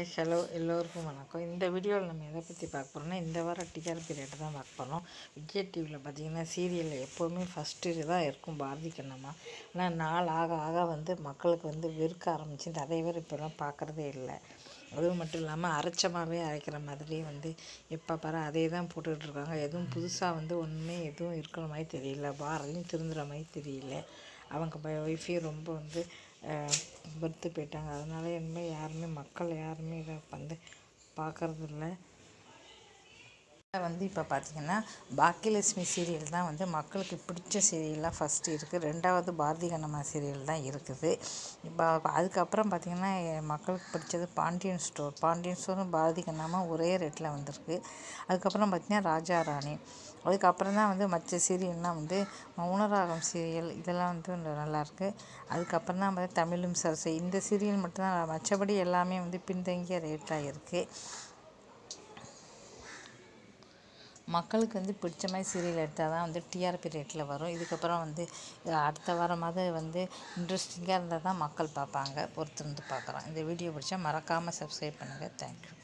hi hello எல்லோருக்கும் வணக்கம் இந்த வீடியோவில் நம்ம எதை பற்றி பார்க்க போகிறோம்னா இந்த வாரம் டிஆர்பி ரேட்டு தான் பார்க்க போகிறோம் விஜய் டிவியில் பார்த்தீங்கன்னா சீரியலில் எப்போவுமே ஃபஸ்ட்டு தான் இருக்கும் பாரதி கண்ணம்மா ஆனால் நாள் ஆக ஆக வந்து மக்களுக்கு வந்து வெறுக்க ஆரம்பிச்சு நிறைய பேர் இப்போலாம் பார்க்குறதே இல்லை அதுவும் மட்டும் இல்லாமல் அரைச்சமாகவே அரைக்கிற மாதிரி வந்து எப்போ பாரு அதே தான் போட்டுக்கிட்டு இருக்காங்க எதுவும் புதுசாக வந்து ஒன்றுமே எதுவும் இருக்கிற மாதிரி தெரியல பாரதியும் திருந்துற மாதிரி தெரியல அவங்க ஒய்ஃபே ரொம்ப வந்து வெறுத்து போயிட்டாங்க அதனால இனிமேல் யாருமே மக்கள் யாருமே இதை வந்து பார்க்கறதில்ல வந்து இப்போ பார்த்தீங்கன்னா பாக்கியலட்சுமி சீரியல் தான் வந்து மக்களுக்கு பிடிச்ச சீரியலாக ஃபஸ்ட்டு இருக்குது ரெண்டாவது பாரதி கண்ணம்மா சீரியல் தான் இருக்குது இப்போ அதுக்கப்புறம் பார்த்திங்கன்னா மக்களுக்கு பிடிச்சது பாண்டியன் ஸ்டோர் பாண்டியன் ஸ்டோரும் பாரதி கண்ணம்மா ஒரே ரேட்டில் வந்திருக்கு அதுக்கப்புறம் பார்த்திங்கன்னா ராஜா ராணி அதுக்கப்புறம் தான் வந்து மற்ற சீரியல்லாம் வந்து மௌனராகம் சீரியல் இதெல்லாம் வந்து நல்லாயிருக்கு அதுக்கப்புறம் தான் பார்த்து தமிழும் சரசை இந்த சீரியல் மட்டும்தான் மற்றபடி எல்லாமே வந்து பின்தங்கிய ரேட்டாக இருக்குது மக்களுக்கு வந்து பிடிச்ச மாதிரி சீரியல் எடுத்தால் தான் வந்து டிஆர்பி ரேட்டில் வரும் இதுக்கப்புறம் வந்து அடுத்த வாரமாவது வந்து இன்ட்ரெஸ்டிங்காக இருந்தால் தான் மக்கள் பார்ப்பாங்க பொறுத்திருந்து பார்க்குறோம் இந்த வீடியோ பிடிச்சா மறக்காமல் சப்ஸ்கிரைப் பண்ணுங்கள் தேங்க்யூ